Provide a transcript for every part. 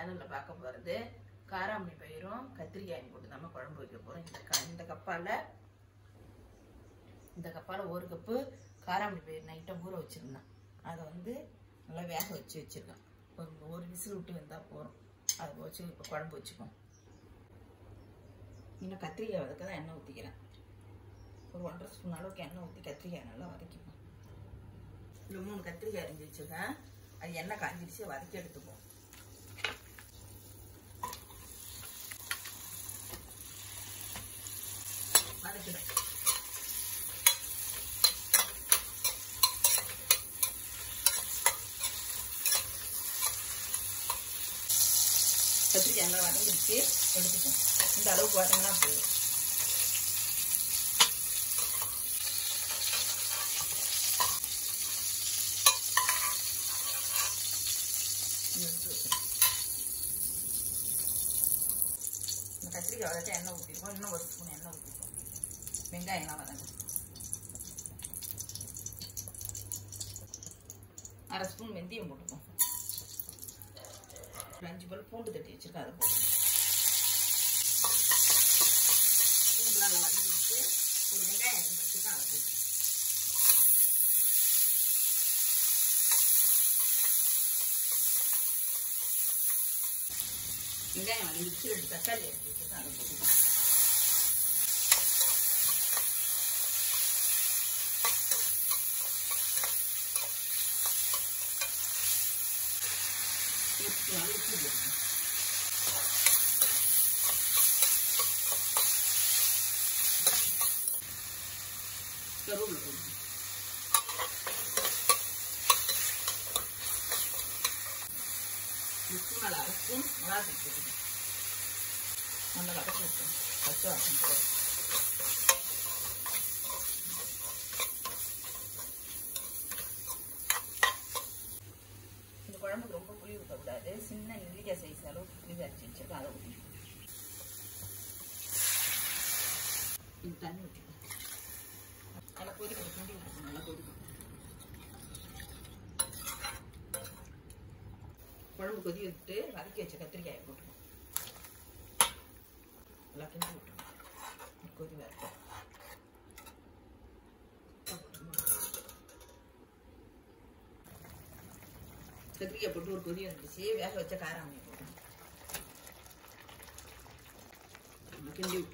சேனலில் பார்க்க போகிறது காராமணி பயிரும் கத்திரிக்காயும் போட்டு நம்ம குழம்பு வைக்க போகிறோம் இந்த க இந்த கப்பால் இந்த கப்பால் ஒரு கப்பு காராமணி பயிர் நைட்டம் ஊற வச்சுருந்தேன் அதை வந்து நல்லா வேக வச்சு வச்சுருக்கேன் ஒரு ஒரு விசில் விட்டு வந்தால் போகிறோம் அதை வச்சு இப்போ குழம்பு வச்சுப்போம் இன்னும் கத்திரிக்காய் வதக்க தான் எண்ணெய் ஊற்றிக்கிறேன் ஒரு ஒன்றரை ஸ்பூன் அளவுக்கு எண்ணெய் ஊற்றி கத்திரிக்காய் நல்லா வதக்கிப்போம் இல்லை மூணு கத்திரிக்காய் அரிஞ்சு வச்சுருக்கேன் அது எண்ணெய் காஞ்சிடுச்சு வதக்கி எடுத்துப்போம் வதக்கிடும் கத்திரிக்காய் நல்லா வதங்கிடுச்சு எடுத்துப்போம் இந்த அளவுக்கு வதங்கினா போதும் இந்த கத்திரிக்காய் வதக்க எண்ணெய் ஊற்றிருக்கோம் இன்னும் ஒரு ஸ்பூன் எண்ணெய் ஊற்றிருக்கோம் வெங்காயம்லாம் வதங்க அரை ஸ்பூன் வெந்தயம் போட்டுப்போம் ஒரு அஞ்சு பல் பூண்டு தட்டி வச்சிருக்கேன் அதை போட்டு பூண்டுலாம் நல்லா வதங்கிட்டு ஒரு வெங்காயம் அரிஞ்சு வச்சிருக்கேன் அதை போட்டு வெங்காயம் வதங்கிச்சு ரெண்டு தக்காளி அரிஞ்சு வச்சிருக்கேன் அதை போட்டுக்கலாம் உப்பு உப்பு போட்டுக்கணும் கருவேப்பிலை போட்டுக்கணும் உப்பு மேலே அரை ஸ்பூன் மிளகாத்தூள் போட்டுக்கணும் நல்லா வதக்கி விட்டுணும் பச்சை வாசம் போதும் இந்த குழம்புக்கு ரொம்ப புளி ஊற்றக்கூடாது சின்ன நெல்லிக்காய் சைஸ் அளவுக்கு புளி அரைச்சி வச்சிருக்கேன் அதை ஊற்றி இந்த தண்ணி ஊற்றிக்கணும் நல்லா கொதிக்கணும் கிண்டி விட்டுக்கணும் நல்லா கொதிக்கணும் குழம்பு கொதி விட்டு வதக்கி வச்ச கத்திரிக்காயை போட்டுக்கணும் நல்லா கிண்டி விட்டுக்கணும் கொதி வரட்டும் கத்திரிக்காய் போட்டு ஒரு கொதி வந்துருச்சு வேக வச்ச காராமணியை போட்டு கிண்டி விட்டு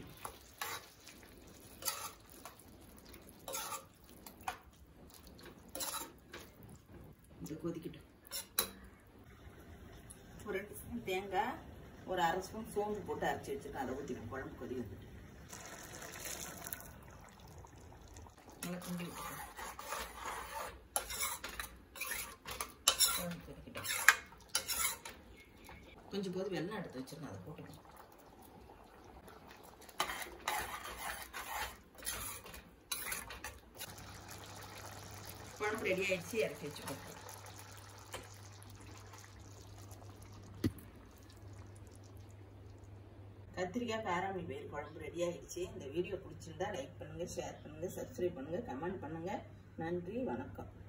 இது கொதிக்கட்டும் ஒரு ரெண்டு ஸ்பூன் தேங்காய் ஒரு அரை ஸ்பூன் சோம்பு போட்டு அரைச்சி வச்சிருக்கேன் அதை ஊற்றிக்கணும் குழம்பு கொதி வந்துட்டு நல்லா கிண்டி விட்டுக்கணும் குழம்பு கொதிக்கட்டும் கொஞ்சம் போது வெள்ளம் எடுத்து வச்சிருக்கேன் அதை போட்டுக்கணும் குழம்பு ரெடி ஆயிடுச்சு இறக்கி வச்சுக்கோங்க கத்திரிக்காய் காராமணி பயிர் குழம்பு ரெடி ஆயிடுச்சு இந்த வீடியோ பிடிச்சிருந்தா லைக் பண்ணுங்க ஷேர் பண்ணுங்க சப்ஸ்கிரைப் பண்ணுங்க கமெண்ட் பண்ணுங்க நன்றி வணக்கம்